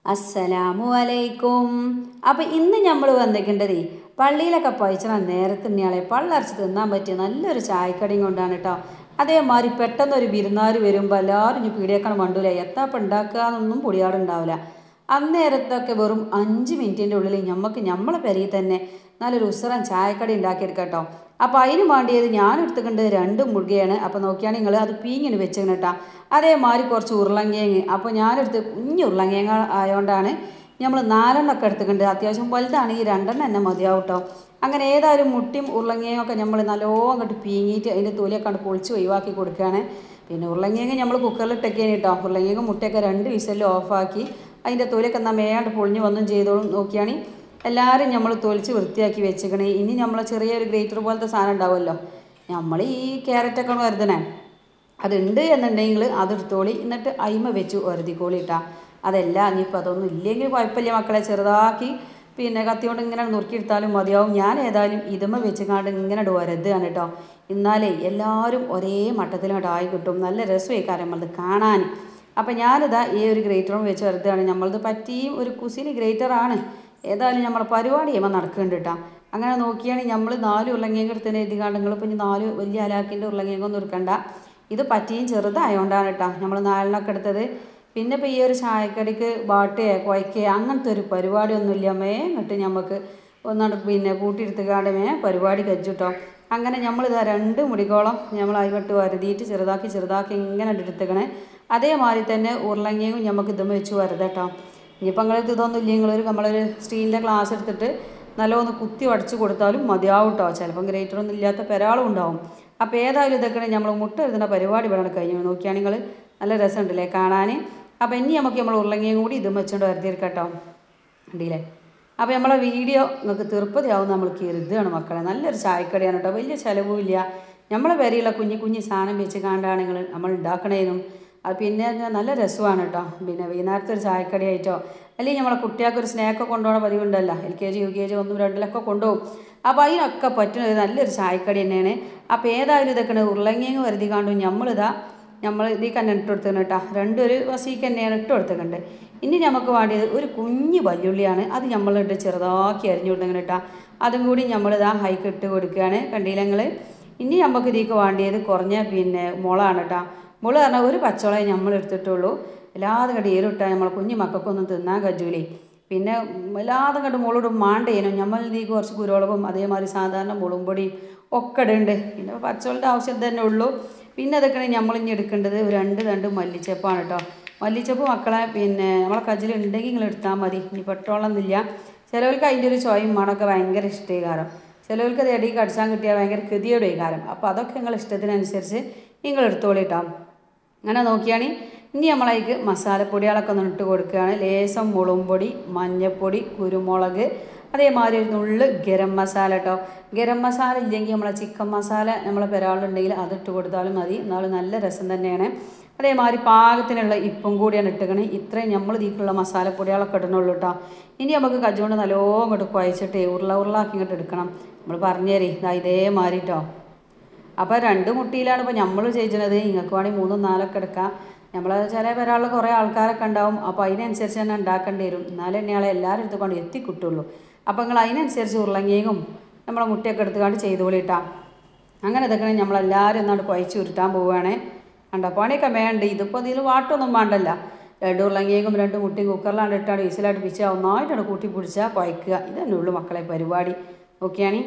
അസ്സലാമു അലൈക്കും അപ്പം ഇന്ന് നമ്മൾ വന്നിട്ടുണ്ടതേ പള്ളിയിലൊക്കെ പഴിച്ചണ നേരത്തിനെയാളെ പള്ളരച്ച് തിന്നാൻ പറ്റിയ നല്ലൊരു ചായക്കടിയും കൊണ്ടാണ് കേട്ടോ അതേമാതിരി പെട്ടെന്ന് ഒരു വിരുന്നാർ വരുമ്പോൾ എല്ലാവരും ഇനി പീടിയേക്കണം മണ്ടൂല എത്താപ്പം ഉണ്ടാക്കാന്നൊന്നും പൊടിയാടുണ്ടാവില്ല അന്നേരത്തൊക്കെ വെറും അഞ്ച് മിനിറ്റിൻ്റെ ഉള്ളിൽ ഞമ്മക്ക് നമ്മളെ പെരയിൽ തന്നെ നല്ലൊരു ഉസറൻ ചായക്കടി ഉണ്ടാക്കിയെടുക്കാം കേട്ടോ അപ്പോൾ അതിന് വേണ്ടിയത് ഞാൻ എടുത്തുകൊണ്ട് രണ്ട് മുഴുകയാണ് അപ്പോൾ നോക്കിയാണെങ്കിൽ നിങ്ങൾ അത് പീങ്ങിന് വെച്ചേക്കണം കേട്ടോ അതേമാതിരി കുറച്ച് ഉരുളങ്കിഴങ്ങ് അപ്പോൾ ഞാനെടുത്ത് കുഞ്ഞു ഉരുളങ്കിഴങ്ങ ആയതുകൊണ്ടാണ് നമ്മൾ നാലെണ്ണമൊക്കെ എടുത്തുകൊണ്ട് അത്യാവശ്യം വലുതാണ് ഈ രണ്ടെണ്ണം തന്നെ മതിയാവും കേട്ടോ അങ്ങനെ ഏതായാലും മുട്ടിയും ഉരുളങ്കിഴങ്ങും ഒക്കെ നമ്മൾ നല്ലോണം അങ്ങോട്ട് പീങ്ങിയിട്ട് അതിൻ്റെ തൊലിയൊക്കെ കണ്ട് പൊളിച്ച് ഒഴിവാക്കി കൊടുക്കുകയാണ് പിന്നെ ഉരുളങ്കിഴങ്ങ് നമ്മൾ കുക്കറിൽ ഇട്ടൊക്കെയാണ് കേട്ടോ ഉരുളങ്കിഴങ്ങ് മുട്ടയൊക്കെ രണ്ട് വിസലിൽ ഓഫാക്കി അതിൻ്റെ തൊലിയൊക്കെ എന്നാൽ മേയാണ്ട് പൊളിഞ്ഞ് വന്നും ചെയ്തോളും നോക്കിയാണ് എല്ലാവരും നമ്മൾ തൊലിച്ച് വൃത്തിയാക്കി വെച്ചേക്കണേ ഇനി നമ്മൾ ചെറിയൊരു ഗ്രേറ്റർ പോലത്തെ സാധനം ഉണ്ടാവുമല്ലോ നമ്മൾ ഈ ക്യാരറ്റൊക്കെ വരുതണേ അതുണ്ട് എന്നുണ്ടെങ്കിൽ അതെടുത്തോളി എന്നിട്ട് അയിമ വെച്ച് ഒരുതിക്കോളി ഇട്ടാ അതല്ല ഇനിയിപ്പോൾ അതൊന്നും ഇല്ലെങ്കിൽ കുഴപ്പമില്ല മക്കളെ ചെറുതാക്കി പിന്നെ കത്തി കൊണ്ട് ഇങ്ങനെ നുറുക്കിയെടുത്താലും മതിയാവും ഞാൻ ഏതായാലും ഇതുമ്മ വെച്ച് കാണ്ട് ഇങ്ങനെ വരതാണ് കേട്ടോ എന്നാലേ എല്ലാവരും ഒരേ മട്ടത്തിലോട്ട് ആയി കിട്ടും നല്ല രസമായി കാര്യം നമ്മളത് കാണാൻ അപ്പം ഞാനിതാ ഈ ഒരു ഗ്രേറ്ററും വെച്ച് വരുന്നതാണ് നമ്മളത് പറ്റിയും ഒരു കുസിനി ഗ്രേറ്ററാണ് ഏതായാലും നമ്മളെ പരിപാടി ചെയ്യുമ്പോൾ നടക്കുന്നുണ്ട് കേട്ടോ അങ്ങനെ നോക്കിയാണെങ്കിൽ നമ്മൾ നാല് ഉരുളങ്ങിയൊക്കെ എടുത്തതിന് എഴുതി കാണ്ട് നിങ്ങളിപ്പോൾ ഇനി നാല് വലിയ അലാക്കിൻ്റെ ഉരുളങ്ങിയൊന്നും എടുക്കണ്ട ഇത് പറ്റിയും ചെറുതായതുകൊണ്ടാണ് കേട്ടോ നമ്മൾ നാലിനൊക്കെ എടുത്തത് പിന്നെ ഇപ്പോൾ ഈ ഒരു ചായക്കടിക്ക് ബാട്ടയോ കുഴക്കയോ അങ്ങനത്തെ ഒരു പരിപാടിയൊന്നുമില്ല മേ എന്നിട്ട് നമുക്ക് ഒന്നാണ്ട് പിന്നെ കൂട്ടിയെടുത്തുകാണ്ട് മേ പരിപാടി കജ്ജുട്ടോ അങ്ങനെ നമ്മളിതാ രണ്ട് മുടികോളം നമ്മൾ അയിമട്ട് വരുതിയിട്ട് ചെറുതാക്കി ചെറുതാക്കി ഇങ്ങനെ എടുത്തേക്കണേ അതേമാതിരി തന്നെ ഉരുളങ്ങിയും നമുക്ക് ഇതും വെച്ച് വരുതട്ടോ ഇനിയിപ്പോൾ നിങ്ങൾക്ക് ഇതൊന്നും ഇല്ല നിങ്ങളൊരു നമ്മളൊരു സ്റ്റീലിൻ്റെ ഗ്ലാസ് എടുത്തിട്ട് നല്ലോന്ന് കുത്തി വടിച്ച് കൊടുത്താലും മതിയാവും കേട്ടോ ചിലപ്പം ഗ്രേറ്ററൊന്നും ഇല്ലാത്ത പെരാളും ഉണ്ടാവും അപ്പോൾ ഏതായാലും ഇതൊക്കെ നമ്മൾ മുട്ട എഴുതുന്ന പരിപാടി ഇവിടെ കഴിഞ്ഞു നോക്കിയാണെങ്കിൽ നല്ല രസമുണ്ടല്ലേ കാണാൻ അപ്പോൾ ഇനി നമുക്ക് നമ്മൾ ഉരുളങ്ങിയും കൂടി ഇതും വെച്ചുകൊണ്ട് വരുത്തിയിരിക്കട്ടോ ഉണ്ടല്ലേ അപ്പോൾ നമ്മളെ വീഡിയോ നിങ്ങൾക്ക് തീർപ്പതിയാവും നമ്മൾ കരുതുകയാണ് മക്കളെ നല്ലൊരു ചായക്കടിയാണ് കേട്ടോ വലിയ ചിലവുമില്ല നമ്മളെ പേരെയുള്ള കുഞ്ഞു കുഞ്ഞു സാധനം വെച്ച് കാണ്ടാണെങ്കിൽ നമ്മൾ ഉണ്ടാക്കണേനും അത് പിന്നെ നല്ല രസമാണ് കേട്ടോ പിന്നെ വൈകുന്നേരത്തെ ഒരു ചായക്കടി ആയിട്ടോ അല്ലെങ്കിൽ നമ്മളെ കുട്ടികൾക്ക് ഒരു സ്നാക്കൊക്കെ കൊണ്ടുപോകണ പതിവുണ്ടല്ലോ L K G U K G ഒന്നും രണ്ടിലൊക്കെ കൊണ്ടുപോകും അപ്പോൾ അതിനൊക്കെ പറ്റുന്നത് നല്ലൊരു ചായക്കടി തന്നെയാണ് അപ്പോൾ ഏതായാലും ഇതൊക്കെ ഉരുളങ്ങിയങ്ങ് വരുതി കാണും നമ്മളിതാ നമ്മൾ ഇതിൽ തന്നെ ഇട്ട് കൊടുത്തിട്ടുണ്ട് കേട്ടോ രണ്ടൊരു വസീക്ക് തന്നെയാണ് ഇട്ട് കൊടുത്തിട്ടുണ്ട് ഇനി നമുക്ക് വേണ്ടിയത് ഒരു കുഞ്ഞ് വല്യുള്ളിയാണ് അത് നമ്മളിട്ട് ചെറുതാക്കി അരിഞ്ഞു കൊടുത്തിങ്ങനെ കേട്ടോ അതും കൂടി നമ്മളിതാ ഹൈക്ക് ഇട്ട് കൊടുക്കുകയാണ് കണ്ടില്ലങ്ങൾ ഇനി നമുക്ക് ഇതിലേക്ക് വേണ്ടിയത് കുറഞ്ഞ പിന്നെ മുളാണ് കേട്ടോ മുള പറഞ്ഞാൽ ഒരു പച്ചവളയെ നമ്മൾ എടുത്തിട്ടുള്ളൂ എല്ലാതും കണ്ട് ഏറിട്ടാൽ നമ്മൾ കുഞ്ഞു മക്കൾക്കൊന്നും തിന്നാൻ കജൂലേ പിന്നെ എല്ലാതും കണ്ട് മുളകിടും മാണ്ടേനും നമ്മൾ ഇതിലേക്ക് കുറച്ച് കുരുമുളകും അതേമാതിരി സാധാരണ മുളും പൊടിയും ഒക്കെ ഇടുന്നുണ്ട് പിന്നെ പച്ചവളുടെ ആവശ്യം തന്നെ ഉള്ളൂ പിന്നെ അതൊക്കെ നമ്മൾ ഇനി എടുക്കേണ്ടത് ഒരു രണ്ട് രണ്ട് മല്ലിച്ചപ്പാണ് കേട്ടോ മല്ലിച്ചപ്പ് മക്കളെ പിന്നെ നമ്മളെ കജിൽ ഉണ്ടെങ്കിൽ നിങ്ങൾ എടുത്താൽ മതി ഇനി പെട്ടോളന്നില്ല ചിലവർക്ക് അതിൻ്റെ ഒരു ചോയും മണമൊക്കെ ഭയങ്കര ഇഷ്ടമായി കാരണം ചിലവർക്ക് അത് ഇടയിൽ കടിച്ചാൻ കിട്ടിയാൽ ഭയങ്കര കൃതിയോടെ കാരണം അപ്പോൾ അതൊക്കെ നിങ്ങൾ ഇഷ്ടത്തിനനുസരിച്ച് നിങ്ങൾ എടുത്തോളിട്ടോ അങ്ങനെ നോക്കിയാണെങ്കിൽ ഇനി നമ്മളതിക്ക് മസാലപ്പൊടികളൊക്കെ ഒന്ന് ഇട്ട് കൊടുക്കുകയാണ് ലേസം മുളകുംപൊടി മഞ്ഞൾപ്പൊടി കുരുമുളക് അതേമാതിരി ഒരു നുള്ള് ഗരം മസാല കേട്ടോ ഗരം മസാല ഇല്ലെങ്കിൽ നമ്മളെ ചിക്കൻ മസാല നമ്മളെ പെരാളുണ്ടെങ്കിൽ അതിട്ട് കൊടുത്താലും മതി എന്നാലും നല്ല രസം തന്നെയാണ് അതേമാതിരി പാകത്തിനുള്ള ഇപ്പം കൂടിയാണ് ഇട്ടുകണേ ഇത്രയും നമ്മൾ ഇതിലേക്കുള്ള മസാലപ്പൊടികളൊക്കെ ഇടണുള്ളൂ കേട്ടോ ഇനി നമുക്ക് കജ്ജുകൊണ്ട് നല്ലോണം ഇങ്ങോട്ട് കുഴച്ചിട്ട് ഉരുള ഉരുളാക്കി ഇങ്ങോട്ട് എടുക്കണം നമ്മൾ പറഞ്ഞു തരേ ഇതാ ഇതേമാതിരി കേട്ടോ അപ്പോൾ രണ്ട് മുട്ടിയിലാണ് ഇപ്പോൾ നമ്മൾ ചെയ്യണത് നിങ്ങൾക്ക് വേണമെങ്കിൽ മൂന്നും നാലൊക്കെ എടുക്കാം നമ്മൾ ചില ഒരാൾ കുറേ ആൾക്കാരൊക്കെ ഉണ്ടാവും അപ്പോൾ അതിനനുസരിച്ച് തന്നെ ഉണ്ടാക്കേണ്ടി വരും എന്നാലേ തന്നെയാളെ എല്ലാവരും എടുത്തുകൊണ്ട് എത്തിക്കിട്ടുള്ളൂ അപ്പോൾ നിങ്ങൾ അതിനനുസരിച്ച് ഉരുളങ്ങിയും നമ്മളെ മുട്ടയൊക്കെ എടുത്തുകൊണ്ട് ചെയ്തോളിട്ടാ അങ്ങനെ ഇതൊക്കെ നമ്മളെല്ലാവരും ഒന്നാണ്ട് കുഴച്ച് ഉരുട്ടാൻ പോവുകയാണേ കണ്ടോ പണിയൊക്കെ വേണ്ട ഇതിപ്പോൾ ഇതിൽ വാട്ടൊന്നും വേണ്ടല്ല രണ്ട് ഉരുളങ്ങിയേക്കും രണ്ട് മുട്ടയും കുക്കറിലാണ്ട് ഇട്ടാണ് വിസിലായിട്ട് പിച്ചാൽ ഒന്നായിട്ടാണ് കൂട്ടി പിടിച്ചാൽ കുഴക്കുക ഇതന്നെ ഉള്ളൂ മക്കളെ പരിപാടി ഓക്കെയാണ്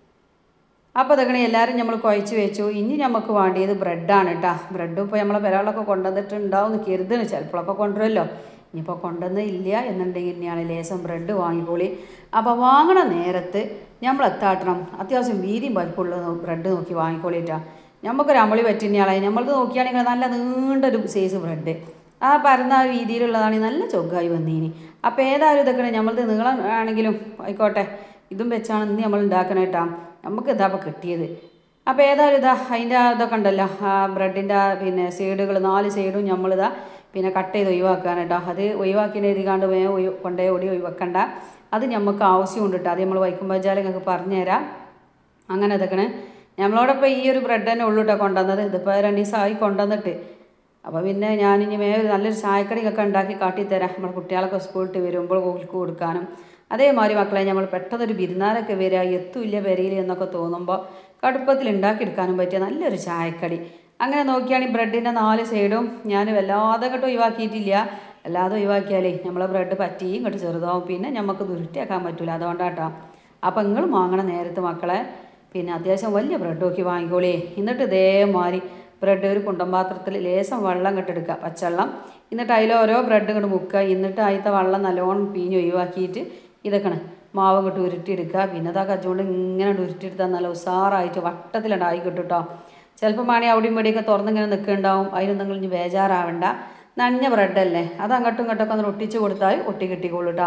അപ്പോൾ അതൊക്കെ എല്ലാവരും നമ്മൾ കുഴച്ച് വെച്ചു ഇനി നമുക്ക് വേണ്ടിയത് ബ്രെഡാണ് കേട്ടോ ബ്രെഡ് ഇപ്പോൾ നമ്മളെ പെരാളൊക്കെ കൊണ്ടുവന്നിട്ടുണ്ടാവും എന്ന് കരുതണ് ചിലപ്പോഴൊക്കെ കൊണ്ടുവരുമല്ലോ ഇനിയിപ്പോൾ കൊണ്ടുവന്ന് ഇല്ല എന്നുണ്ടെങ്കിൽ ഇനിയാണ് ലേസം ബ്രെഡ് വാങ്ങിക്കോളി അപ്പോൾ വാങ്ങണ നേരത്ത് നമ്മൾ എത്താട്ടണം അത്യാവശ്യം വീതിയും വലിപ്പമുള്ള ബ്രെഡ് നോക്കി വാങ്ങിക്കോളിട്ടാ നമുക്കൊരു അമളി പറ്റുന്നയാളെ നമ്മളത് നോക്കിയാണെങ്കിൽ നല്ല നീണ്ടൊരു സൈസ് ബ്രെഡ് ആ പരന്ന രീതിയിലുള്ളതാണെങ്കിൽ നല്ല ചൊഗ്ഗായി വന്നീനി അപ്പോൾ ഏതായാലും ഇതൊക്കെ നമ്മളത് നീളം ആണെങ്കിലും ആയിക്കോട്ടെ ഇതും വെച്ചാണ് ഇന്ന് നമ്മൾ ഉണ്ടാക്കണ കേട്ടാ നമുക്ക് ഇതാ അപ്പോൾ കിട്ടിയത് അപ്പോൾ ഏതായാലും ഇതാ അതിൻ്റെ ഇതൊക്കെ ഉണ്ടല്ലോ ആ ബ്രെഡിൻ്റെ പിന്നെ സൈഡുകൾ നാല് സൈഡും നമ്മളിതാ പിന്നെ കട്ട് ചെയ്ത് ഒഴിവാക്കാൻ കേട്ടോ അത് ഒഴിവാക്കിനെ എഴുതിക്കാണ്ട് വേഗം ഒഴി കൊണ്ടേ ഓടി ഒഴിവാക്കണ്ട അത് നമുക്ക് ആവശ്യമുണ്ട് കേട്ടോ അത് നമ്മൾ വൈക്കുമ്പോൾ വെച്ചാൽ നിങ്ങൾക്ക് പറഞ്ഞുതരാം അങ്ങനെ ഇതൊക്കെ നമ്മളോടൊപ്പം ഈ ഒരു ബ്രെഡ് തന്നെ ഉള്ളൂ കേട്ടോ കൊണ്ടുവന്നത് ഇതിപ്പോൾ രണ്ട് ദിവസമായി കൊണ്ടുവന്നിട്ട് അപ്പോൾ പിന്നെ ഞാനിനി മേ നല്ലൊരു ചായക്കടിയൊക്കെ ഉണ്ടാക്കി കാട്ടിത്തരാം നമ്മുടെ കുട്ടികളൊക്കെ സ്കൂളിട്ട് വരുമ്പോൾ ഓൾക്ക് കൊടുക്കാനും അതേമാതിരി മക്കളെ നമ്മൾ പെട്ടെന്നൊരു വിരുന്നാരൊക്കെ വരിക എത്തൂല്ല വരിയില്ല എന്നൊക്കെ തോന്നുമ്പോൾ കടുപ്പത്തിൽ ഉണ്ടാക്കിയെടുക്കാനും പറ്റിയ നല്ലൊരു ചായക്കടി അങ്ങനെ നോക്കിയാണെങ്കിൽ ബ്രെഡിൻ്റെ നാല് സൈഡും ഞാൻ വല്ലാതെ അങ്ങോട്ട് ഒഴിവാക്കിയിട്ടില്ല അല്ലാതെ ഒഴിവാക്കിയാലേ നമ്മളെ ബ്രെഡ് പറ്റിയും ഇങ്ങോട്ട് ചെറുതാവും പിന്നെ നമുക്ക് ദുരുട്ടിയാക്കാൻ പറ്റില്ല അതുകൊണ്ടാട്ടോ അപ്പം നിങ്ങൾ വാങ്ങണം നേരത്തെ മക്കളെ പിന്നെ അത്യാവശ്യം വലിയ ബ്രെഡ് നോക്കി വാങ്ങിക്കോളേ എന്നിട്ട് ഇതേമാതിരി ബ്രെഡ് ഒരു കുണ്ടൻ പാത്രത്തിൽ ലേശം വെള്ളം കെട്ടെടുക്കുക പച്ചവെള്ളം എന്നിട്ട് അതിൽ ഓരോ ബ്രെഡ് ഇങ്ങോട്ട് മുക്കുക എന്നിട്ട് അതിലത്തെ വെള്ളം നല്ലോണം പീഞ്ഞ് ഒഴിവാക്കിയിട്ട് ഇതൊക്കെയാണ് മാവ് ഇങ്ങോട്ട് ഉരുട്ടിയെടുക്കുക പിന്നെ അതാ കച്ചുകൊണ്ട് ഇങ്ങനെ ഉരുട്ടിയെടുത്താൽ നല്ല ഉസാറായിട്ട് വട്ടത്തിലുണ്ടായി കിട്ടും കേട്ടോ ചിലപ്പോൾ മണി അവിടെയും ഇവിടെയൊക്കെ തുറന്നിങ്ങനെ നിൽക്കുന്നുണ്ടാവും അതിനൊന്നും ഇനി ബേജാറാവണ്ട നനഞ്ഞ ബ്രെഡല്ലേ അത് അങ്ങോട്ടും ഇങ്ങോട്ടൊക്കെ ഒന്ന് ഒട്ടിച്ച് കൊടുത്താൽ ഒട്ടി കിട്ടിക്കോളൂ കേട്ടോ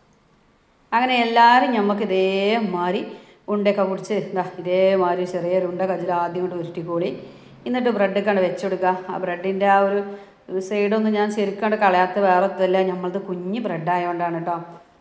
അങ്ങനെ എല്ലാവരും ഞമ്മക്ക് ഇതേമാതിരി ഉണ്ടയൊക്കെ പിടിച്ച് ഇതാ ഇതേമാതിരി ചെറിയൊരു ഉണ്ട കജിൽ ആദ്യം കൊണ്ട് ഉരുട്ടിക്കോളി എന്നിട്ട് ബ്രെഡ് കണ്ട് വെച്ചെടുക്കുക ആ ബ്രെഡിൻ്റെ ആ ഒരു സൈഡൊന്നും ഞാൻ ശരിക്കണ്ട് കളയാത്ത വേറെ ഒത്തല്ല നമ്മളത് കുഞ്ഞ് ബ്രെഡായതുകൊണ്ടാണ് കേട്ടോ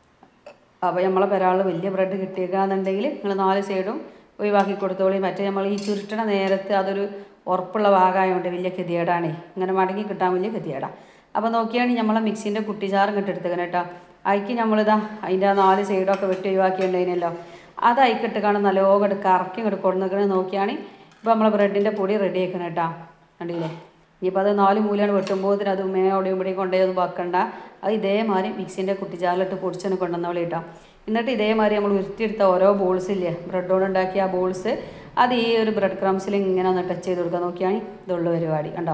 അപ്പോൾ നമ്മളെ ഒരാൾ വലിയ ബ്രെഡ് കിട്ടിയേക്കാന്നുണ്ടെങ്കിൽ നിങ്ങൾ നാല് സൈഡും ഒഴിവാക്കി കൊടുത്തോളി മറ്റേ നമ്മൾ ഈ ചുരുട്ടണ നേരത്ത് അതൊരു ഉറപ്പുള്ള ഭാഗമായതുകൊണ്ട് വലിയ ഗതികേടാണേ ഇങ്ങനെ മടങ്ങി കിട്ടാൻ വലിയ ഗതികേടാണ് അപ്പോൾ നോക്കിയാണെങ്കിൽ നമ്മളെ മിക്സിൻ്റെ കുട്ടിച്ചാറും ഇങ്ങോട്ട് എടുത്തേക്കണം കേട്ടോ അതിക്ക് നമ്മളിതാ അതിൻ്റെ ആ നാല് സൈഡൊക്കെ വെട്ടി ഒഴിവാക്കിയിട്ടുണ്ടതിനല്ലോ അത് അതിക്കിട്ട് കാണും നല്ലോണം ഇങ്ങോട്ട് കറക്കി ഇങ്ങോട്ട് കൊടുന്നിക്കണേ നോക്കിയാണെങ്കിൽ ഇപ്പോൾ നമ്മളെ ബ്രെഡിൻ്റെ പൊടി റെഡി ആക്കണം കേട്ടോ കണ്ടില്ലേ ഇനിയിപ്പോൾ അത് നാല് മൂലയാണ് വെട്ടുമ്പോൾ അത് മേ അവിടെയും ഇവിടെയും കൊണ്ടുപോയി ഒന്നും വെക്കണ്ട അത് ഇതേമാതിരി മിക്സിൻ്റെ കുട്ടിച്ചാലിട്ട് പൊടിച്ചൊന്ന് കൊണ്ടുവന്നോളി കേട്ടോ എന്നിട്ട് ഇതേമാതിരി നമ്മൾ ഉരുട്ടിയെടുത്ത ഓരോ ബോൾസ് ഇല്ലേ ബ്രെഡ് കൊണ്ട് ഉണ്ടാക്കിയ ആ ബോൾസ് അത് ഈ ഒരു ബ്രെഡ് ക്രംസിൽ ഇങ്ങനെ ഒന്ന് ടച്ച് ചെയ്ത് കൊടുക്കാൻ നോക്കിയാണ് ഇതുള്ള പരിപാടി കണ്ടോ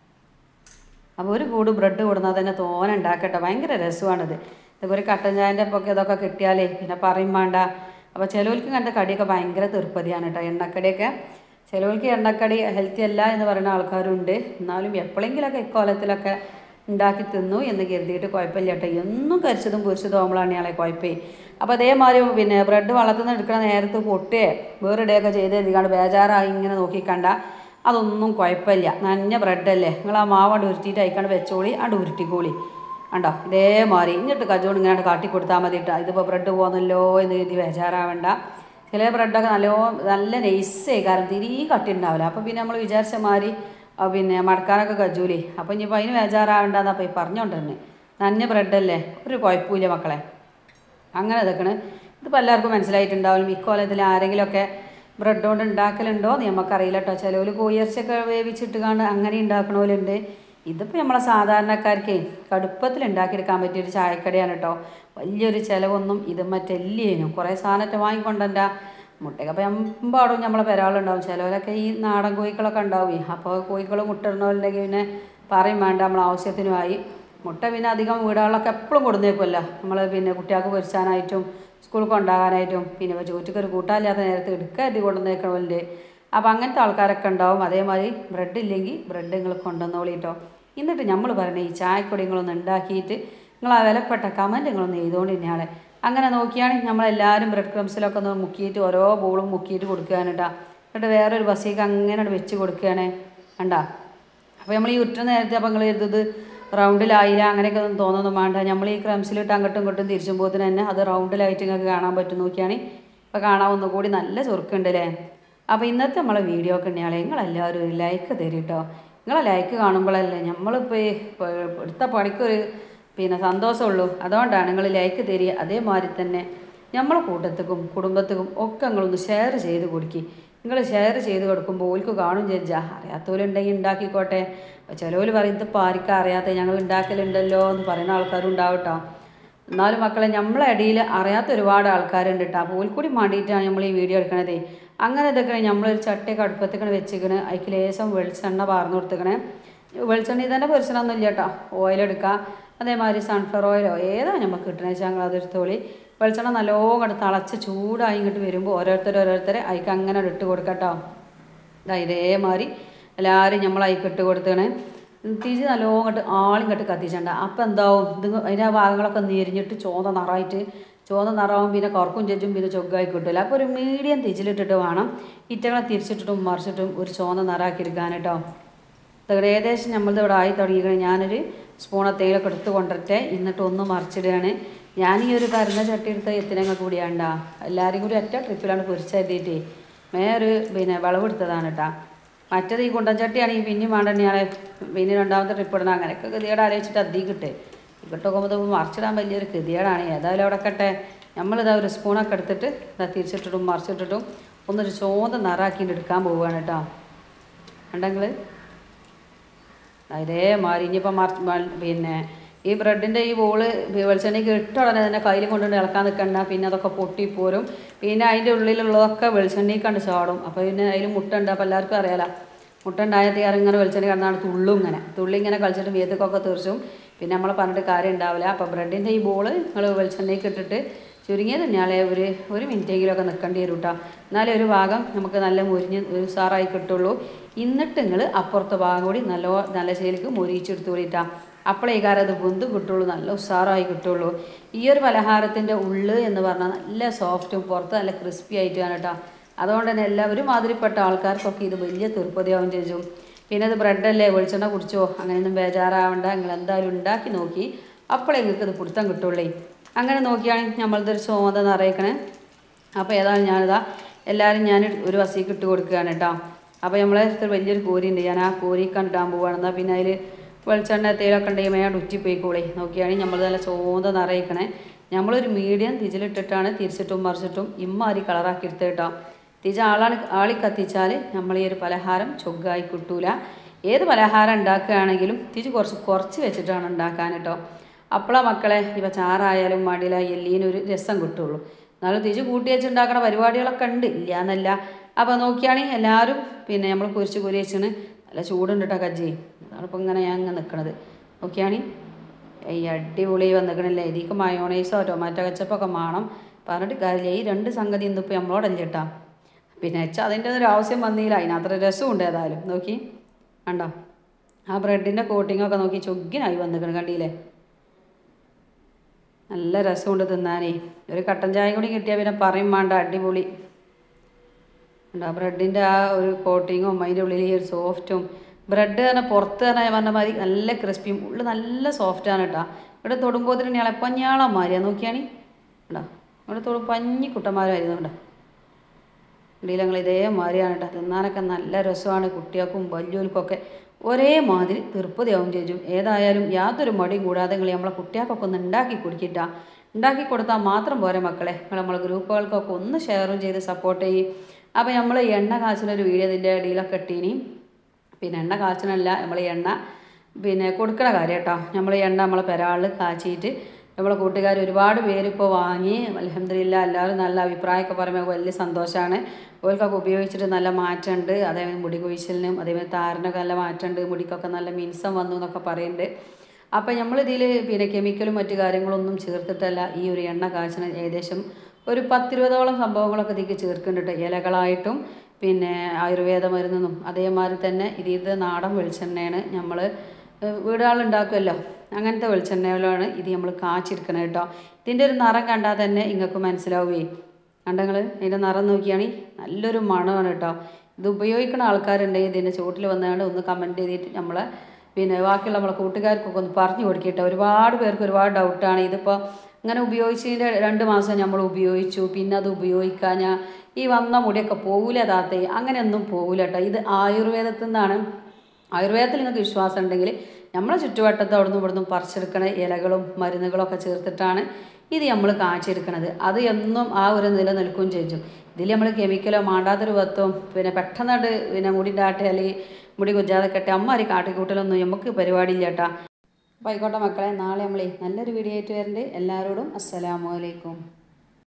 അപ്പോൾ ഒരു കൂട് ബ്രെഡ് കൊടുന്നാൽ തന്നെ തോനെ ഉണ്ടാക്കട്ടെ ഭയങ്കര രസമാണിത് ഇതൊക്കെ ഒരു കട്ടൻ ചായൻ്റെ ഒക്കെ ഇതൊക്കെ കിട്ടിയാലേ പിന്നെ പറയും വേണ്ട അപ്പോൾ ചിലവർക്ക് കണ്ട കടിയൊക്കെ ഭയങ്കര തീർപ്പതിയാണ് കേട്ടോ എണ്ണക്കടിയൊക്കെ ചിലവർക്ക് എണ്ണക്കടി ഹെൽത്തി അല്ല എന്ന് പറയുന്ന ആൾക്കാരുണ്ട് എന്നാലും എപ്പോഴെങ്കിലൊക്കെ ഇക്കോലത്തിലൊക്കെ ഉണ്ടാക്കി തിന്നു എന്ന് കരുതിയിട്ട് കുഴപ്പമില്ല കേട്ടോ എന്നും കരിച്ചതും പൊരിച്ചതും ആകുമ്പോഴാണ് ഇയാളെ കുഴപ്പമേ അപ്പോൾ അതേമാതിരി പിന്നെ ബ്രെഡ് വളർത്തുന്ന എടുക്കണ നേരത്ത് പൊട്ടുകയോ വേറെ ഇടുകയൊക്കെ ചെയ്ത് എഴുതിക്കാണ്ട് ബേജാറായി ഇങ്ങനെ നോക്കിക്കണ്ട അതൊന്നും കുഴപ്പമില്ല നനഞ്ഞ ബ്രെഡല്ലേ നിങ്ങൾ ആ മാവ് അണ്ട് ഉരുട്ടിയിട്ട് അയക്കാണ്ട് വെച്ചോളി അണ്ട് ഉരുട്ടിക്കോളി കണ്ടോ ഇതേമാതിരി ഇങ്ങോട്ട് കജോണ്ട് ഇങ്ങനെ കാട്ടി കൊടുത്താൽ മതി കേട്ടോ ഇതിപ്പോൾ ബ്രെഡ് പോകുന്നല്ലോ എന്ന് കരുതി ബേജാറാവണ്ട ചില ബ്രെഡൊക്കെ നല്ലോ നല്ല നൈസേ കാരണം തിരി കട്ടി ഉണ്ടാവില്ല അപ്പോൾ പിന്നെ നമ്മൾ വിചാരിച്ച മാതിരി ആ, പിന്നെ മടക്കാനൊക്കെ കജൂലേ അപ്പോൾ ഇനിയിപ്പോൾ അതിന് ബേജാറാവണ്ടെന്ന് അപ്പോൾ ഈ പറഞ്ഞുകൊണ്ടിരുന്നത് നനഞ്ഞ ബ്രെഡല്ലേ ഒരു കുഴപ്പമില്ല മക്കളെ അങ്ങനെ ഇതൊക്കെയാണ് ഇതിപ്പോൾ എല്ലാവർക്കും മനസ്സിലായിട്ടുണ്ടാവും ഇക്കോലത്തിൽ ആരെങ്കിലുമൊക്കെ ബ്രെഡ് കൊണ്ട് ഉണ്ടാക്കലുണ്ടോ എന്ന് നമുക്കറിയില്ല കേട്ടോ ചിലവർ കോയിറച്ചിയൊക്കെ വേവിച്ചിട്ട് കണ്ട് അങ്ങനെ ഉണ്ടാക്കണവരുണ്ട് ഇതിപ്പോൾ നമ്മളെ സാധാരണക്കാർക്ക് കടുപ്പത്തിൽ ഉണ്ടാക്കിയെടുക്കാൻ പറ്റിയൊരു ചായക്കടയാണ് കേട്ടോ വലിയൊരു ചിലവൊന്നും ഇത് മറ്റെല്ലേനും കുറേ സാധനത്തെ വാങ്ങിക്കൊണ്ടെൻ്റെ മുട്ടയൊക്കെ അപ്പോൾ എമ്പാടും നമ്മളെ പെരാളുണ്ടാവും ചിലവരൊക്കെ ഈ നാടൻ കോഴിക്കളൊക്കെ ഉണ്ടാവുമേ അപ്പോൾ കോഴികൾ മുട്ടിടണമല്ലെങ്കിൽ പിന്നെ പറയും വേണ്ട നമ്മൾ ആവശ്യത്തിനുമായി മുട്ട പിന്നെ അധികം വീടുകളിലൊക്കെ എപ്പോഴും കൊടുന്നേക്കുമല്ലോ നമ്മൾ പിന്നെ കുട്ടികൾക്ക് പൊരിച്ചാനായിട്ടും സ്കൂളിൽ കൊണ്ടാകാനായിട്ടും പിന്നെ ഇപ്പോൾ ചോറ്റക്ക് ഒരു കൂട്ടാനില്ലാത്ത നേരത്ത് എടുക്കുക എത്തി കൊണ്ടുവന്നേക്കണമല്ലേ അപ്പോൾ അങ്ങനത്തെ ആൾക്കാരൊക്കെ ഉണ്ടാവും അതേമാതിരി ബ്രെഡ് ഇല്ലെങ്കിൽ ബ്രെഡ് നിങ്ങൾ കൊണ്ടുവന്നോളിട്ടോ എന്നിട്ട് നമ്മൾ പറയണേ ഈ ചായക്കൊടി നിങ്ങളൊന്ന് ഉണ്ടാക്കിയിട്ട് നിങ്ങൾ ആ വിലപ്പെട്ട കമൻറ്റ് നിങ്ങളൊന്ന് ചെയ്തുകൊണ്ട് തന്നെയാണ് അങ്ങനെ നോക്കിയാണെങ്കിൽ നമ്മളെല്ലാവരും ബ്രെഡ് ക്രംസിലൊക്കെ ഒന്ന് മുക്കിയിട്ട് ഓരോ ബോളും മുക്കിയിട്ട് കൊടുക്കുകയാണ് കേട്ടോ എന്നിട്ട് വേറൊരു ബസ്സിലേക്ക് അങ്ങനെ വെച്ച് കൊടുക്കുകയാണ് കണ്ടാ അപ്പോൾ നമ്മൾ ഈ ഉറ്റ നേരത്തെ അപ്പോൾ നിങ്ങൾ എഴുതത് റൗണ്ടിലായില്ല അങ്ങനെയൊക്കെ ഒന്നും തോന്നൊന്നും വേണ്ട നമ്മൾ ഈ ക്രംസിലിട്ട് അങ്ങോട്ടും ഇങ്ങോട്ടും തിരിച്ചുമ്പോൾ തന്നെ അത് റൗണ്ടിലായിട്ട് നിങ്ങൾക്ക് കാണാൻ പറ്റും നോക്കിയാണ് ഇപ്പോൾ കാണാൻ ഒന്നുകൂടി നല്ല ചുരുക്കുണ്ട് അല്ലേ അപ്പോൾ ഇന്നത്തെ നമ്മളെ വീഡിയോ ഒക്കെ ഉണ്ടെങ്കിൽ നിങ്ങളെല്ലാവരും ഒരു ലൈക്ക് തരും കേട്ടോ നിങ്ങളെ ലൈക്ക് കാണുമ്പോഴല്ലേ നമ്മളിപ്പോൾ ഈ പ- എടുത്ത പണിക്കൊരു പിന്നെ സന്തോഷമുള്ളൂ അതുകൊണ്ടാണ് നിങ്ങൾ ലൈക്ക് തരിക അതേമാതിരി തന്നെ നമ്മളെ കൂട്ടത്തേക്കും കുടുംബത്തേക്കും ഒക്കെ നിങ്ങളൊന്ന് ഷെയർ ചെയ്ത് കൊടുക്കുക നിങ്ങൾ ഷെയർ ചെയ്ത് കൊടുക്കുമ്പോൾ ഓൽക്ക് കാണും ചേച്ചാ അറിയാത്തവരുണ്ടെങ്കിൽ ഉണ്ടാക്കിക്കോട്ടെ അപ്പോൾ ചിലവർ പറയും ഇതിപ്പോൾ ആർക്കും അറിയാത്ത ഞങ്ങൾ ഉണ്ടാക്കലുണ്ടല്ലോ എന്ന് പറയുന്ന ആൾക്കാരും ഉണ്ടാവും കേട്ടോ എന്നാലും മക്കളെ നമ്മളെ ഇടയിൽ അറിയാത്ത ഒരുപാട് ആൾക്കാരുണ്ട് കേട്ടോ അപ്പോൾ ഓൽക്കൂടി മാണ്ടിയിട്ടാണ് നമ്മൾ ഈ വീഡിയോ എടുക്കണതേ അങ്ങനെ ഇതൊക്കെ നമ്മളൊരു ചട്ടിയൊക്കെ അടുപ്പത്തേക്കാണ് വെച്ചിക്കണ് അതിക്ക് ലേശം വെളിച്ചെണ്ണ പാർന്നു കൊടുത്തേക്കണേ വെളിച്ചെണ്ണ തന്നെ പൊരിച്ചണമൊന്നും ഇല്ല കേട്ടോ ഓയിലെടുക്കാം അതേമാതിരി സൺഫ്ലവർ ഓയിലോ ഏതാ നമുക്ക് കിട്ടണ വെച്ചാൽ ഞങ്ങൾ അതെടുത്തോളി വെളിച്ചെണ്ണ നല്ലോണം കണ്ട് തിളച്ച് ചൂടായി ഇങ്ങോട്ട് വരുമ്പോൾ ഓരോരുത്തർ ഓരോരുത്തരെ അതിക്ക് അങ്ങനെ ഇട്ട് കൊടുക്കട്ടോ ഇതാ ഇതേമാതിരി എല്ലാവരും നമ്മൾ അതിക്ക് ഇട്ട് കൊടുത്തേണേ തിരിച്ച് നല്ലോണം ഇങ്ങോട്ട് ആളും കെട്ട് കത്തിച്ചണ്ട അപ്പം എന്താവും ഇത് അതിൻ്റെ ആ ഭാഗങ്ങളൊക്കെ നെരിഞ്ഞിട്ട് ചോന്ന നിറമായിട്ട് ചോന്ന നിറവും പിന്നെ കറക്കും ചെച്ചും പിന്നെ ചൊഗ്ഗായി കിട്ടില്ല അപ്പോൾ ഒരു മീഡിയം തിരിച്ചിലിട്ടിട്ട് വേണം ഇറ്റകളെ തിരിച്ചിട്ടിട്ടും മറിച്ചിട്ടും ഒരു ചോന്ന നിറാക്കി എടുക്കാൻ കേട്ടോ ഇതവിടെ ഏകദേശം നമ്മളിത് ഇവിടെ ആയി തുടങ്ങിക്കണേ ഞാനൊരു സ്പൂൺ തേയിലൊക്കെ എടുത്ത് കൊണ്ടിട്ടെ എന്നിട്ട് ഒന്ന് മറിച്ചിടുകയാണ് ഞാൻ ഈ ഒരു പരന്ന ചട്ടി എടുത്ത എത്തിനങ്ങ കൂടിയാണ്ടാ എല്ലാവരും കൂടി ഒറ്റ ട്രിപ്പിലാണ് പൊരിച്ചെത്തിയിട്ട് മേ ഒരു പിന്നെ വിളവെടുത്തതാണ് കേട്ടോ മറ്റേത് ഈ കുണ്ടൻചട്ടിയാണെങ്കിൽ പിന്നെയും വേണ്ടണിയാളെ പിന്നെ രണ്ടാമത്തെ ട്രിപ്പ് ഇടണം അങ്ങനെയൊക്കെ ഗതികേട് ആലോചിച്ചിട്ട് അതി കിട്ടേ ഇങ്ങോട്ട് നോക്കുമ്പോൾ മറിച്ചിടാൻ വലിയൊരു ഗതികേടാണ് ഏതായാലും അവിടെ കട്ടെ നമ്മളിതാ ഒരു സ്പൂണൊക്കെ എടുത്തിട്ട് ഇതാ തിരിച്ചിട്ടിട്ടും മറിച്ചിട്ടിട്ടും ഒന്നൊരു ചോന്ത നിറാക്കിയിട്ട് എടുക്കാൻ പോവുകയാണ് കേട്ടോ ഉണ്ടെങ്കിൽ അതേമാതിരി ഇനിയിപ്പോൾ മറിച്ച് മ- പിന്നെ ഈ ബ്രെഡിൻ്റെ ഈ ബോള് വെളിച്ചെണ്ണയ്ക്ക് ഇട്ട ഉടനെ തന്നെ കയ്യിൽ കൊണ്ടുകൊണ്ട് ഇളക്കാൻ നിൽക്കണ്ട പിന്നെ അതൊക്കെ പൊട്ടിപ്പോരും പിന്നെ അതിൻ്റെ ഉള്ളിലുള്ളതൊക്കെ വെളിച്ചെണ്ണയ്ക്ക് കണ്ട് ചാടും അപ്പോൾ പിന്നെ അതിൽ മുട്ട ഉണ്ട് അപ്പോൾ എല്ലാവർക്കും അറിയാലോ മുട്ട ഉണ്ടായ തീയറി ഇങ്ങനെ വെളിച്ചെണ്ണ കിടന്നാണ് തുള്ളും ഇങ്ങനെ തുള്ളി ഇങ്ങനെ കളിച്ചിട്ട് വീത്തക്കൊക്കെ തീർച്ചും പിന്നെ നമ്മളെ പറഞ്ഞിട്ട് കാര്യം ഉണ്ടാവില്ല അപ്പോൾ ബ്രെഡിൻ്റെ ഈ ബോള് നിങ്ങൾ വെളിച്ചെണ്ണയ്ക്ക് ഇട്ടിട്ട് ചുരുങ്ങിയത് തന്നെയാളെ ഒരു ഒരു മിനിറ്റെങ്കിലുമൊക്കെ നിൽക്കേണ്ടി വരും കേട്ടോ എന്നാലേ ഒരു ഭാഗം നമുക്ക് നല്ല മുരിഞ്ഞ് ഒരു ഉസാറായി കിട്ടുള്ളൂ എന്നിട്ട് നിങ്ങൾ അപ്പുറത്തെ ഭാഗം കൂടി നല്ല നല്ല ശൈലിക്ക് മുരിച്ചെടുത്തോളിട്ടാ അപ്പോഴേ കാരം അത് ബുന്ത് കിട്ടുള്ളൂ നല്ല ഉഷാറായി കിട്ടുള്ളൂ ഈ ഒരു പലഹാരത്തിൻ്റെ ഉള്ള് എന്ന് പറഞ്ഞാൽ നല്ല സോഫ്റ്റും പുറത്ത് നല്ല ക്രിസ്പി ആയിട്ടാണ് കേട്ടോ അതുകൊണ്ട് തന്നെ എല്ലാവരും മാതിരിപ്പെട്ട ആൾക്കാർക്കൊക്കെ ഇത് വലിയ തീർപ്പതിയാവും ചെയ്യും പിന്നെ ഇത് ബ്രെഡല്ലേ വെളിച്ചെണ്ണ കുടിച്ചോ അങ്ങനെയൊന്നും ബേജാറാവണ്ട നിങ്ങൾ എന്തായാലും ഉണ്ടാക്കി നോക്കി അപ്പോഴേ നിങ്ങൾക്ക് ഇത് പിടുത്തം കിട്ടുള്ളേ അങ്ങനെ നോക്കിയാണെങ്കിൽ നമ്മളിതൊരു ചോദ നിറയിക്കണേ അപ്പോൾ ഏതായാലും ഞാനിതാ എല്ലാവരും ഞാൻ ഒരു വസീക്ക് ഇട്ട് കൊടുക്കുകയാണ് കേട്ടോ അപ്പോൾ നമ്മളെ അടുത്ത് വലിയൊരു കോരി ഉണ്ട് ഞാൻ ആ കോരി കണ്ടിട്ടാൻ പോവുകയാണ് എന്നാൽ പിന്നെ അതിൽ വെളിച്ചെണ്ണ തേയിലൊക്കെ ഉണ്ടെങ്കിൽ മേയാണ്ട് ഉറ്റിപ്പോയിക്കോളേ നോക്കിയാണെങ്കിൽ നമ്മൾ നല്ല ചോന്ത നിറയിക്കണേ നമ്മളൊരു മീഡിയം തിജിലിട്ടിട്ടാണ് തിരിച്ചിട്ടും മറിച്ചിട്ടും ഇമ്മാരി കളറാക്കി എടുത്ത് കേട്ടോ തിജ ആളാണ് ആളി കത്തിച്ചാൽ നമ്മൾ ഈ ഒരു പലഹാരം ചൊഗ്ഗായി കിട്ടൂല ഏത് പലഹാരം ഉണ്ടാക്കുകയാണെങ്കിലും തിജ് കുറച്ച് കുറച്ച് വെച്ചിട്ടാണ് ഉണ്ടാക്കാൻ കേട്ടോ അപ്പോളാ മക്കളെ ഇപ്പം ചാറായാലും മടില എല്ലീനൊരു രസം കിട്ടുള്ളൂ എന്നാലും തിരിച്ച് കൂട്ടി വെച്ചുണ്ടാക്കുന്ന പരിപാടികളൊക്കെ ഉണ്ട് ഇല്ല എന്നല്ല അപ്പോൾ നോക്കിയാണെങ്കിൽ എല്ലാവരും പിന്നെ നമ്മൾ പൊരിച്ച് പൊരി വെച്ചാണ് നല്ല ചൂടുണ്ട് കേട്ടോ കജ്ജി അതാണിപ്പോൾ ഇങ്ങനെ ഞാൻ ഇങ്ങനെ നിൽക്കണത് നോക്കിയാണെങ്കിൽ ഈ അടിപൊളി വന്നിക്കണില്ലേ ഇതിക്ക് മയോണൈസോ ടൊമാറ്റോ കച്ചപ്പൊക്കെ വേണം പറഞ്ഞിട്ട് കാര്യമില്ല ഈ രണ്ട് സംഗതി ഇന്നിപ്പോൾ നമ്മളോടല്ല കേട്ടാ പിന്നെ വെച്ചാൽ അതിൻ്റെ ഒരു ആവശ്യം വന്നില്ല അതിനത്ര രസമുണ്ട് ഏതായാലും നോക്കി കണ്ടോ ആ ബ്രെഡിൻ്റെ കോട്ടിങ്ങൊക്കെ നോക്കി ചൊഗ്ഗിനായി വന്നിക്കണം കണ്ടില്ലേ നല്ല രസമുണ്ട് തിന്നാനേ ഒരു കട്ടൻ ചായ കൂടി കിട്ടിയാൽ പിന്നെ പറയും വേണ്ട അടിപൊളി ഉണ്ട് ആ ബ്രെഡിൻ്റെ ആ ഒരു കോട്ടിങ്ങും അതിൻ്റെ ഉള്ളിൽ ഈ ഒരു സോഫ്റ്റും ബ്രെഡ് തന്നെ പുറത്ത് തന്നെ പറഞ്ഞ മാതിരി നല്ല ക്രിസ്പിയും ഉള്ളിൽ നല്ല സോഫ്റ്റാണ് കേട്ടോ ഇവിടെ തൊടുമ്പോൾ തന്നെ ഇളപ്പഞ്ഞാളം മാറിയാ നോക്കിയാണി കേട്ടോ ഇവിടെ തൊടും പഞ്ഞി കുട്ടന്മാരായിരുന്നു കേട്ടോ ഇടയിൽ ഞങ്ങൾ ഇതേമാതിരിയാണ് കേട്ടോ തിന്നാനൊക്കെ നല്ല രസമാണ് കുട്ടികൾക്കും വലിയവർക്കൊക്കെ ഒരേ മാതിരി തീർപ്പതിയാവും ചേച്ചും ഏതായാലും യാതൊരു മടിയും കൂടാതെ നിങ്ങൾ നമ്മളെ കുട്ടികൾക്കൊക്കെ ഒന്ന് ഉണ്ടാക്കി കുടിക്കിട്ട ഉണ്ടാക്കി കൊടുത്താൽ മാത്രം പോരെ മക്കളെ നിങ്ങൾ നമ്മളെ ഗ്രൂപ്പുകൾക്കൊക്കെ ഒന്ന് ഷെയറും ചെയ്ത് സപ്പോർട്ട് ചെയ്യും അപ്പോൾ നമ്മൾ എണ്ണ കാച്ചിന ഒരു വീഡിയോ ഇതിൻ്റെ ഇടയിലൊക്കെ ഇട്ടീനി പിന്നെ എണ്ണ കാച്ചണല്ല നമ്മൾ എണ്ണ പിന്നെ കൊടുക്കണ കാര്യം കേട്ടോ നമ്മൾ എണ്ണ നമ്മളെ പെരാളിൽ കാച്ചിയിട്ട് നമ്മളെ കൂട്ടുകാർ ഒരുപാട് പേര് ഇപ്പോൾ വാങ്ങി അലഹമില്ല എല്ലാവരും നല്ല അഭിപ്രായമൊക്കെ പറയുമ്പോൾ വലിയ സന്തോഷമാണ് ഓൽക്കൊക്കെ ഉപയോഗിച്ചിട്ട് നല്ല മാറ്റമുണ്ട് അതേപോലെ മുടി കൊഴിച്ചിലിനും അതേപോലെ താരനൊക്കെ നല്ല മാറ്റമുണ്ട് മുടിക്കൊക്കെ നല്ല മിനുസം വന്നു എന്നൊക്കെ പറയുന്നുണ്ട് അപ്പം നമ്മളിതിൽ പിന്നെ കെമിക്കലും മറ്റു കാര്യങ്ങളൊന്നും ചേർത്തിട്ടല്ല ഈ ഒരു എണ്ണ കാച്ചിന് ഏകദേശം ഒരു പത്തിരുപതോളം സംഭവങ്ങളൊക്കെ ഇതിലേക്ക് ചേർക്കുന്നുണ്ട് ഇലകളായിട്ടും പിന്നെ ആയുർവേദ മരുന്നെന്നും അതേമാതിരി തന്നെ ഇത് ഇത് നാടൻ വെളിച്ചെണ്ണയാണ് നമ്മൾ വീടുകളുണ്ടാക്കുമല്ലോ അങ്ങനത്തെ വെളിച്ചെണ്ണയിലാണ് ഇത് നമ്മൾ കാച്ചെടുക്കണം കേട്ടോ ഇതിൻ്റെ ഒരു നിറം കണ്ടാൽ തന്നെ നിങ്ങൾക്ക് മനസ്സിലാവുകയെ കണ്ടങ്ങൾ ഇതിൻ്റെ നിറം നോക്കിയാണെങ്കിൽ നല്ലൊരു മണമാണ് കേട്ടോ ഇത് ഉപയോഗിക്കുന്ന ആൾക്കാരുണ്ടെങ്കിൽ ഇതിൻ്റെ ചുവട്ടിൽ വന്നുകൊണ്ട് ഒന്ന് കമൻറ്റ് ചെയ്തിട്ട് നമ്മളെ പിന്നെ ബാക്കിയുള്ള നമ്മളെ കൂട്ടുകാർക്കൊക്കെ ഒന്ന് പറഞ്ഞു കൊടുക്കട്ടെ ഒരുപാട് പേർക്ക് ഒരുപാട് ഡൗട്ടാണ് ഇതിപ്പോൾ ഇങ്ങനെ ഉപയോഗിച്ചതിൻ്റെ രണ്ട് മാസം നമ്മൾ ഉപയോഗിച്ചു പിന്നെ അത് ഉപയോഗിക്കാൻ ഈ വന്ന മുടിയൊക്കെ പോകില്ല താത്തേ അങ്ങനെയൊന്നും പോകില്ല കേട്ടോ ഇത് ആയുർവേദത്തിൽ നിന്നാണ് ആയുർവേദത്തിൽ നിങ്ങൾക്ക് വിശ്വാസം ഉണ്ടെങ്കിൽ നമ്മളെ ചുറ്റുവട്ടത്ത് അവിടുന്ന് ഇവിടുന്ന് പറിച്ചെടുക്കണ ഇലകളും മരുന്നുകളൊക്കെ ചേർത്തിട്ടാണ് ഇത് നമ്മൾ കാച്ചെടുക്കണത് അത് എന്നും ആ ഒരു നിലനിൽക്കുകയും ചെയ്യും ഇതിൽ നമ്മൾ കെമിക്കലോ മാണ്ടാത്തൊരു വത്തവും പിന്നെ പെട്ടെന്നായിട്ട് പിന്നെ മുടി ഡാട്ടെ അല്ലെങ്കിൽ മുടി കുജാതെ കെട്ടെ അമ്മാരി കാട്ടിക്കൂട്ടലൊന്നും നമുക്ക് പരിപാടിയില്ല കേട്ടാ അപ്പോൾ ആയിക്കോട്ടെ മക്കളെ നാളെ നമ്മളെ നല്ലൊരു വീഡിയോ ആയിട്ട് വരണ്ടേ എല്ലാവരോടും അസ്സലാമു അലൈക്കും